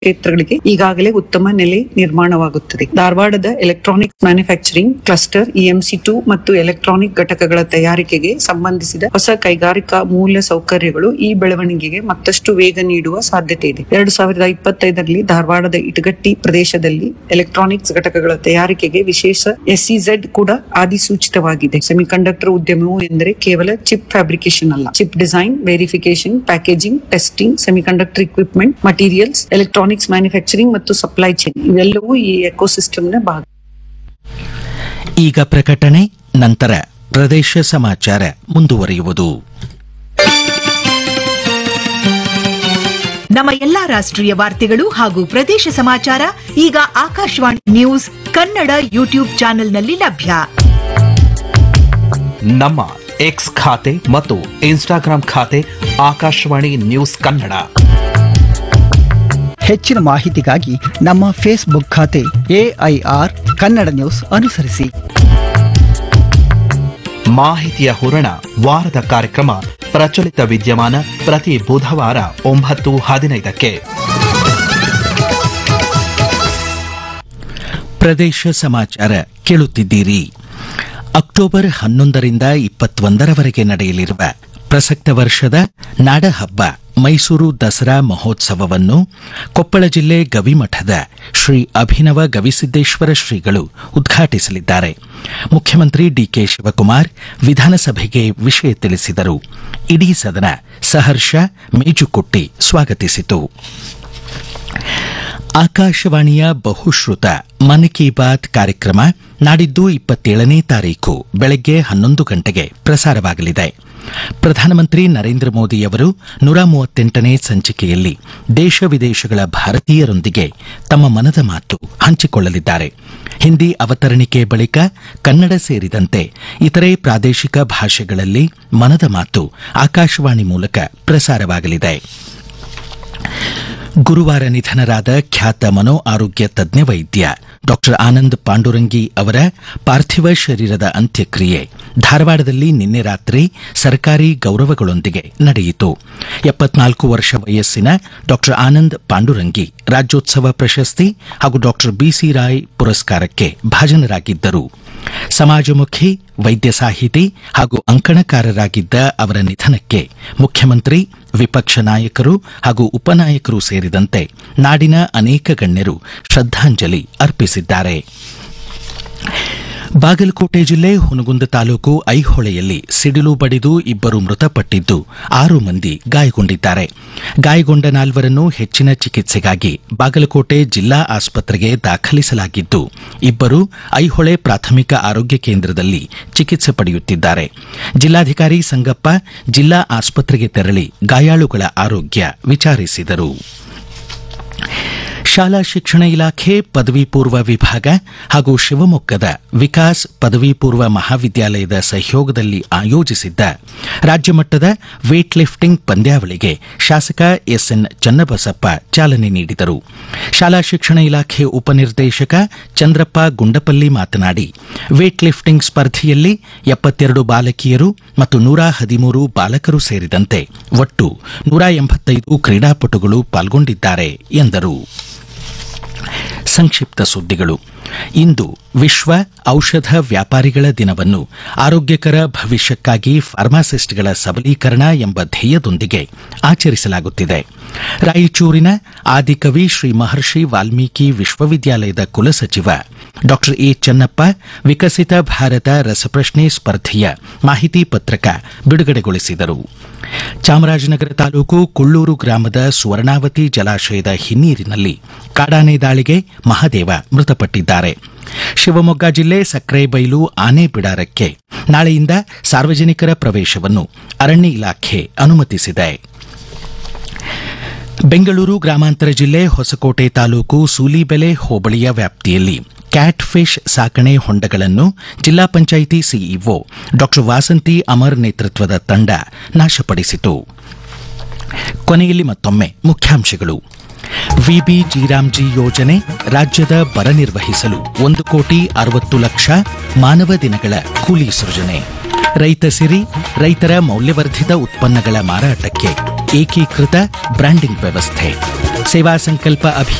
ಕ್ಷೇತ್ರಗಳಿಗೆ ಈಗಾಗಲೇ ಉತ್ತಮ ನೆಲೆ ನಿರ್ಮಾಣವಾಗುತ್ತದೆ ಧಾರವಾಡದ electronic manufacturing cluster EMC two ಮತ್ತು ಎಲೆಕ್ಟ್ರಾನಿಕ್ ಘಟಕಗಳ ತಯಾರಿಕೆಗೆ ಸಂಬಂಧಿಸಿದ ಹೊಸ ಕೈಗಾರಿಕಾ ಮೂಲ ಸೌಕರ್ಯಗಳು ಈ ಬೆಳವಣಿಗೆಗೆ ಮತ್ತಷ್ಟು ವೇಗ ನೀಡುವ ಸಾಧ್ಯತೆ ಇದೆ ಎರಡು ಸಾವಿರದ ಇಪ್ಪತ್ತೈದರಲ್ಲಿ ಧಾರವಾಡದ ಇಟಗಟ್ಟಿ ಪ್ರದೇಶದಲ್ಲಿ ಎಲೆಕ್ಟ್ರಾನಿಕ್ಸ್ ಘಟಕಗಳ ತಯಾರಿಕೆಗೆ ವಿಶೇಷ ಎಸ್ಇಝೆಡ್ ಕೂಡ ಅಧಿಸೂಚಿತವಾಗಿದೆ ಸೆಮಿಕಂಡಕ್ಟರ್ ಉದ್ಯಮವು ಎಂದರೆ ಕೇವಲ ಚಿಪ್ ಫ್ಯಾಬ್ರಿಕೇಶನ್ ಅಲ್ಲ chip design verification packaging testing semiconductor equipment materials electronics manufacturing ಮತ್ತು ಸಪ್ಲೈ ಚೈನ್ ಇವೆಲ್ಲವೂ ಈ ಎಕೋಸಿಸ್ಟಮ್ನ ಭಾಗ ಈಗ ಪ್ರಕಟಣೆ ನಂತರ ಪ್ರದೇಶ ಸಮಾಚಾರ ಮುಂದುವರಿಯುವುದು ನಮ್ಮ ಎಲ್ಲಾ ರಾಷ್ಟ್ರೀಯ ವಾರ್ತೆಗಳು ಹಾಗೂ ಪ್ರದೇಶ ಸಮಾಚಾರ ಈಗ ಆಕಾಶವಾಣಿ ನ್ಯೂಸ್ ಕನ್ನಡ ಯೂಟ್ಯೂಬ್ ಚಾನೆಲ್ನಲ್ಲಿ ಲಭ್ಯ ನಮ್ಮ ಎಕ್ಸ್ ಖಾತೆ ಮತ್ತು ಇನ್ಸ್ಟಾಗ್ರಾಂ ಖಾತೆ ಆಕಾಶವಾಣಿ ನ್ಯೂಸ್ ಕನ್ನಡ ಹೆಚ್ಚಿನ ಮಾಹಿತಿಗಾಗಿ ನಮ್ಮ ಫೇಸ್ಬುಕ್ ಖಾತೆ ಎಐಆರ್ ಕನ್ನಡ ನ್ಯೂಸ್ ಅನುಸರಿಸಿ ಮಾಹಿತಿಯ ಹೂರಣ ವಾರದ ಕಾರ್ಯಕ್ರಮ ಪ್ರಚಲಿತ ವಿದ್ಯಮಾನ ಪ್ರತಿ ಬುಧವಾರ ಒಂಬತ್ತು ಹದಿನೈದಕ್ಕೆ ಪ್ರದೇಶ ಸಮಾಚಾರ ಕೇಳುತ್ತಿದ್ದೀರಿ ಅಕ್ಟೋಬರ್ ಹನ್ನೊಂದರಿಂದ ಇಪ್ಪತ್ತೊಂದರವರೆಗೆ ನಡೆಯಲಿರುವ ಪ್ರಸಕ್ತ ವರ್ಷದ ನಾಡಹಬ್ಬ ಮೈಸೂರು ದಸರಾ ಮಹೋತ್ಸವವನ್ನು ಕೊಪ್ಪಳ ಜಿಲ್ಲೆ ಗವಿಮಠದ ಶ್ರೀ ಅಭಿನವ ಗವಿಸಿದ್ದೇಶ್ವರ ಶ್ರೀಗಳು ಉದ್ಘಾಟಿಸಲಿದ್ದಾರೆ ಮುಖ್ಯಮಂತ್ರಿ ಡಿಕೆ ಶಿವಕುಮಾರ್ ವಿಧಾನಸಭೆಗೆ ವಿಷಯ ತಿಳಿಸಿದರು ಇಡೀ ಸದನ ಸಹರ್ಷ ಮೇಜುಕೊಟ್ಟಿ ಸ್ವಾಗತಿಸಿತು ಆಕಾಶವಾಣಿಯ ಬಹುಶ್ರುತ ಮನ್ ಕಿ ಬಾತ್ ಕಾರ್ಯಕ್ರಮ ನಾಡಿದ್ದು ಇಪ್ಪತ್ತೇಳನೇ ತಾರೀಖು ಬೆಳಗ್ಗೆ ಹನ್ನೊಂದು ಗಂಟೆಗೆ ಪ್ರಸಾರವಾಗಲಿದೆ ಪ್ರಧಾನಮಂತ್ರಿ ನರೇಂದ್ರ ಮೋದಿಯವರು ನೂರ ಮೂವತ್ತೆಂಟನೇ ಸಂಚಿಕೆಯಲ್ಲಿ ದೇಶ ವಿದೇಶಗಳ ಭಾರತೀಯರೊಂದಿಗೆ ತಮ್ಮ ಮನದ ಮಾತು ಹಂಚಿಕೊಳ್ಳಲಿದ್ದಾರೆ ಹಿಂದಿ ಅವತರಣಿಕೆ ಬಳಿಕ ಕನ್ನಡ ಸೇರಿದಂತೆ ಇತರೆ ಪ್ರಾದೇಶಿಕ ಭಾಷೆಗಳಲ್ಲಿ ಮನದ ಮಾತು ಆಕಾಶವಾಣಿ ಮೂಲಕ ಪ್ರಸಾರವಾಗಲಿದೆ ಗುರುವಾರ ನಿಧನರಾದ ಖ್ಯಾತ ಮನೋ ಆರೋಗ್ಯ ತಜ್ಞ ವೈದ್ಯ ಡಾಕ್ಟರ್ ಆನಂದ್ ಪಾಂಡುರಂಗಿ ಅವರ ಪಾರ್ಥಿವ ಶರೀರದ ಅಂತ್ಯಕ್ರಿಯೆ ಧಾರವಾಡದಲ್ಲಿ ನಿನ್ನೆ ರಾತ್ರಿ ಸರ್ಕಾರಿ ಗೌರವಗಳೊಂದಿಗೆ ನಡೆಯಿತು ಎಪ್ಪತ್ನಾಲ್ಕು ವರ್ಷ ವಯಸ್ಸಿನ ಡಾಕ್ಟರ್ ಆನಂದ್ ಪಾಂಡುರಂಗಿ ರಾಜ್ಯೋತ್ಸವ ಪ್ರಶಸ್ತಿ ಹಾಗೂ ಡಾಕ್ಟರ್ ಬಿಸಿ ರಾಯ್ ಪುರಸ್ಕಾರಕ್ಕೆ ಭಾಜನರಾಗಿದ್ದರು ಸಮಾಜಮುಖಿ ವೈದ್ಯ ಸಾಹಿತಿ ಹಾಗೂ ಅಂಕಣಕಾರರಾಗಿದ್ದ ಅವರ ನಿಧನಕ್ಕೆ ಮುಖ್ಯಮಂತ್ರಿ ವಿಪಕ್ಷ ನಾಯಕರು ಹಾಗೂ ಉಪನಾಯಕರು ಸೇರಿದಂತೆ ನಾಡಿನ ಅನೇಕ ಗಣ್ಯರು ಶ್ರದ್ಧಾಂಜಲಿ ಅರ್ಪಿಸಿದ್ದಾರೆ ಬಾಗಲಕೋಟೆ ಜಿಲ್ಲೆ ಹುನಗುಂದ ತಾಲೂಕು ಐಹೊಳೆಯಲ್ಲಿ ಸಿಡಿಲು ಬಡಿದು ಇಬ್ಬರು ಮೃತಪಟ್ಟಿದ್ದು ಆರು ಮಂದಿ ಗಾಯಗೊಂಡಿದ್ದಾರೆ ಗಾಯಗೊಂಡ ನಾಲ್ವರನ್ನು ಹೆಚ್ಚಿನ ಚಿಕಿತ್ಸೆಗಾಗಿ ಬಾಗಲಕೋಟೆ ಜಿಲ್ಲಾ ಆಸ್ಪತ್ರೆಗೆ ದಾಖಲಿಸಲಾಗಿದ್ದು ಇಬ್ಬರು ಐಹೊಳೆ ಪ್ರಾಥಮಿಕ ಆರೋಗ್ಯ ಕೇಂದ್ರದಲ್ಲಿ ಚಿಕಿತ್ಸೆ ಪಡೆಯುತ್ತಿದ್ದಾರೆ ಜಿಲ್ಲಾಧಿಕಾರಿ ಸಂಗಪ್ಪ ಜಿಲ್ಲಾ ಆಸ್ಪತ್ರೆಗೆ ತೆರಳಿ ಗಾಯಾಳುಗಳ ಆರೋಗ್ಯ ವಿಚಾರಿಸಿದರು ಶಾಲಾ ಶಿಕ್ಷಣ ಇಲಾಖೆ ಪದವಿ ಪೂರ್ವ ವಿಭಾಗ ಹಾಗೂ ಶಿವಮೊಗ್ಗದ ವಿಕಾಸ್ ಪದವಿ ಪೂರ್ವ ಮಹಾವಿದ್ಯಾಲಯದ ಸಹಯೋಗದಲ್ಲಿ ಆಯೋಜಿಸಿದ್ದ ರಾಜ್ಯಮಟ್ಟದ ವೇಟ್ ಲಿಫ್ಟಿಂಗ್ ಪಂದ್ಯಾವಳಿಗೆ ಶಾಸಕ ಎಸ್ಎನ್ ಚನ್ನಬಸಪ್ಪ ಚಾಲನೆ ನೀಡಿದರು ಶಾಲಾ ಶಿಕ್ಷಣ ಇಲಾಖೆ ಉಪನಿರ್ದೇಶಕ ಚಂದ್ರಪ್ಪ ಗುಂಡಪಲ್ಲಿ ಮಾತನಾಡಿ ವೇಟ್ ಲಿಫ್ಟಿಂಗ್ ಸ್ಪರ್ಧೆಯಲ್ಲಿ ಎಪ್ಪತ್ತೆರಡು ಬಾಲಕಿಯರು ಮತ್ತು ನೂರ ಹದಿಮೂರು ಬಾಲಕರು ಸೇರಿದಂತೆ ಒಟ್ಟು ನೂರ ಎಂಬತ್ತೈದು ಕ್ರೀಡಾಪಟುಗಳು ಪಾಲ್ಗೊಂಡಿದ್ದಾರೆ ಎಂದರು ಸಂಕ್ಷಿಪ್ತ ಸುದ್ದಿಗಳು ಇಂದು ವಿಶ್ವ ಔಷಧ ವ್ಯಾಪಾರಿಗಳ ದಿನವನ್ನು ಆರೋಗ್ಯಕರ ಭವಿಷ್ಯಕ್ಕಾಗಿ ಫಾರ್ಮಾಸಿಸ್ಟ್ಗಳ ಸಬಲೀಕರಣ ಎಂಬ ಧ್ಯೇಯದೊಂದಿಗೆ ಆಚರಿಸಲಾಗುತ್ತಿದೆ ರಾಯಚೂರಿನ ಆದಿಕವಿ ಶ್ರೀ ಮಹರ್ಷಿ ವಾಲ್ಮೀಕಿ ವಿಶ್ವವಿದ್ಯಾಲಯದ ಕುಲಸಚಿವ ಡಾ ಎ ಚೆನ್ನಪ್ಪ ವಿಕಸಿತ ಭಾರತ ರಸಪ್ರಶ್ನೆ ಸ್ಪರ್ಧೆಯ ಮಾಹಿತಿ ಪತ್ರಕ ಬಿಡುಗಡೆಗೊಳಿಸಿದರು ಚಾಮರಾಜನಗರ ತಾಲೂಕು ಕುಳ್ಳೂರು ಗ್ರಾಮದ ಸುವರ್ಣಾವತಿ ಜಲಾಶಯದ ಹಿನ್ನೀರಿನಲ್ಲಿ ಕಾಡಾನೆ ದಾಳಿಗೆ ಮಹಾದೇವ ಮೃತಪಟ್ಟಿದ್ದಾರೆ ಶಿವಮೊಗ್ಗ ಜಿಲ್ಲೆ ಸಕ್ರೆಬೈಲು ಆನೆ ಬಿಡಾರಕ್ಕೆ ನಾಳೆಯಿಂದ ಸಾರ್ವಜನಿಕರ ಪ್ರವೇಶವನ್ನು ಅರಣ್ಯ ಇಲಾಖೆ ಅನುಮತಿಸಿದೆ ಬೆಂಗಳೂರು ಗ್ರಾಮಾಂತರ ಜಿಲ್ಲೆ ಹೊಸಕೋಟೆ ತಾಲೂಕು ಸೂಲಿಬೆಲೆ ಹೋಬಳಿಯ ವ್ಯಾಪ್ತಿಯಲ್ಲಿ ಕ್ಯಾಟ್ ಫಿಶ್ ಸಾಕಣೆ ಹೊಂಡಗಳನ್ನು ಜಿಲ್ಲಾ ಪಂಚಾಯಿತಿ ಸಿಇಒ ಡಾ ವಾಸಂತಿ ಅಮರ್ ನೇತೃತ್ವದ ತಂಡ ನಾಶಪಡಿಸಿತು ಕೊನೆಯಲ್ಲಿ ಮತ್ತೊಮ್ಮೆ ಮುಖ್ಯಾಂಶಗಳು ವಿಬಿ ಜೀರಾಮ್ಜಿ ಯೋಜನೆ ರಾಜ್ಯದ ಬರ ನಿರ್ವಹಿಸಲು ಒಂದು ಕೋಟಿ ಅರವತ್ತು ಲಕ್ಷ ಮಾನವ ದಿನಗಳ ಕೂಲಿ ಸೃಜನೆ ರೈತ ಸಿರಿ ರೈತರ ಮೌಲ್ಯವರ್ಧಿತ ಉತ್ಪನ್ನಗಳ ಮಾರಾಟಕ್ಕೆ ಏಕೀಕೃತ ಬ್ರ್ಯಾಂಡಿಂಗ್ ವ್ಯವಸ್ಥೆ ಸೇವಾ ಸಂಕಲ್ಪ ಅಭಿ